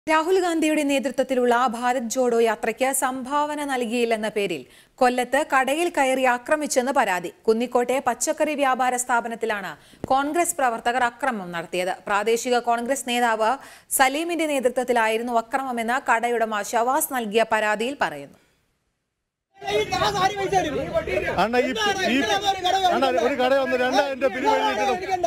രാഹുൽ ഗാന്ധിയുടെ നേതൃത്വത്തിലുള്ള ഭാരത് ജോഡോ യാത്രയ്ക്ക് സംഭാവന നൽകിയില്ലെന്ന പേരിൽ കൊല്ലത്ത് കടയിൽ കയറി ആക്രമിച്ചെന്ന് പരാതി കുന്നിക്കോട്ടെ പച്ചക്കറി വ്യാപാര സ്ഥാപനത്തിലാണ് കോൺഗ്രസ് പ്രവർത്തകർ അക്രമം നടത്തിയത് പ്രാദേശിക കോൺഗ്രസ് നേതാവ് സലീമിന്റെ നേതൃത്വത്തിലായിരുന്നു അക്രമമെന്ന് കടയുടമ ഷവാസ് നൽകിയ പരാതിയിൽ പറയുന്നു അണ്ണ ഈ ഈ അണ്ണ ഒരു കട വന്ന് രണ്ടായിരം രൂപ പിരിവ് എഴുതിയിട്ടുണ്ട്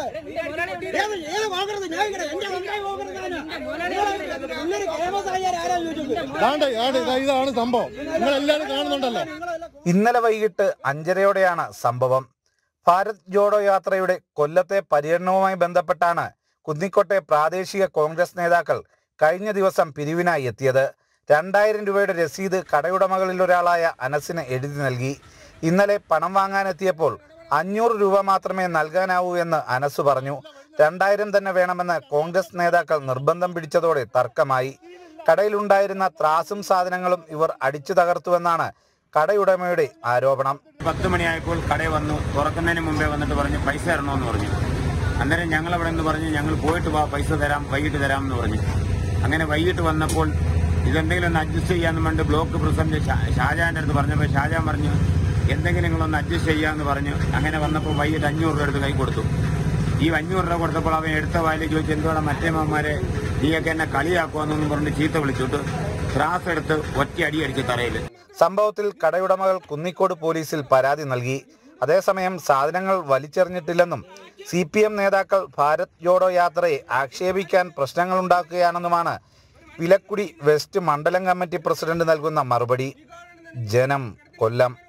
ദാണ്ടെ, ദാണ്ടെ, ഇതാ ഇതാണ് സംഭവം നിങ്ങൾ എല്ലാവരും കാണുന്നുണ്ടല്ലോ ഇന്നലെ വൈകിട്ട് അഞ്ചരയോടെയാണ് സംഭവം ഭാരത് ജോഡോ യാത്രയുടെ കൊല്ലത്തെ പര്യടനവുമായി ബന്ധപ്പെട്ടാണ് കുന്നിക്കോട്ടെ പ്രാദേശിക കോൺഗ്രസ് നേതാക്കൾ കഴിഞ്ഞ ദിവസം പിരിവിനായി എത്തിയത് രണ്ടായിരം രൂപയുടെ രസീത് കടയുടമകളിൽ ഒരാളായ അനസിന് എഴുതി നൽകി ഇന്നലെ പണം വാങ്ങാനെത്തിയപ്പോൾ അഞ്ഞൂറ് രൂപ മാത്രമേ നൽകാനാവൂ എന്ന് അനസ് പറഞ്ഞു രണ്ടായിരം തന്നെ വേണമെന്ന് കോൺഗ്രസ് നേതാക്കൾ നിർബന്ധം പിടിച്ചതോടെ തർക്കമായി കടയിലുണ്ടായിരുന്ന ത്രാസും സാധനങ്ങളും ഇവർ അടിച്ചു തകർത്തുവെന്നാണ് കടയുടമയുടെ ആരോപണം പത്ത് മണിയായപ്പോൾ കടയിൽ വന്നു തുറക്കുന്നതിന് മുമ്പേ വന്നിട്ട് പറഞ്ഞു പൈസ തരണമെന്ന് പറഞ്ഞു അന്നേരം ഞങ്ങൾ അവിടെ നിന്ന് പറഞ്ഞു ഞങ്ങൾ പോയിട്ട് വാ പൈസ തരാം വൈകിട്ട് തരാം എന്ന് പറഞ്ഞു അങ്ങനെ വൈകിട്ട് വന്നപ്പോൾ ഇതെന്തെങ്കിലും ഒന്ന് അഡ്ജസ്റ്റ് ചെയ്യാന്ന് വേണ്ടി ബ്ലോക്ക് പ്രസിഡന്റ് ഷാ- ഷാജഹാന്റെ അടുത്ത് പറഞ്ഞപ്പോൾ ഷാജഹാൻ പറഞ്ഞു എന്തെങ്കിലും നിങ്ങളൊന്ന് അഡ്ജസ്റ്റ് ചെയ്യാന്ന് പറഞ്ഞു അങ്ങനെ വന്നപ്പോൾ വൈകിട്ട് അഞ്ഞൂറ് രൂപ എടുത്ത് കൈ കൊടുത്തു ഈ അഞ്ഞൂറ് രൂപ കൊടുത്തപ്പോൾ അവൻ എടുത്ത വായിൽ ചോദിച്ചു എന്തുവാണ് മറ്റേ മാമാരെ നീയൊക്കെ എന്നെ കളിയാക്കുമെന്നൊന്നും പറഞ്ഞ് ചീത്ത വിളിച്ചിട്ട് ത്രാസ് എടുത്ത് ഒറ്റ അടി അടിച്ച് തറയിൽ സംഭവത്തിൽ കടയുടമകൾ കുന്നിക്കോട് പോലീസിൽ പരാതി നൽകി അതേസമയം സാധനങ്ങൾ വലിച്ചെറിഞ്ഞിട്ടില്ലെന്നും സി പി എം നേതാക്കൾ ഭാരത് ജോഡോ യാത്രയെ ആക്ഷേപിക്കാൻ പ്രശ്നങ്ങളുണ്ടാക്കുകയാണെന്നുമാണ് വിലക്കുടി വെസ്റ്റ് മണ്ഡലം കമ്മിറ്റി പ്രസിഡന്റ് നൽകുന്ന മറുപടി ജനം കൊല്ലം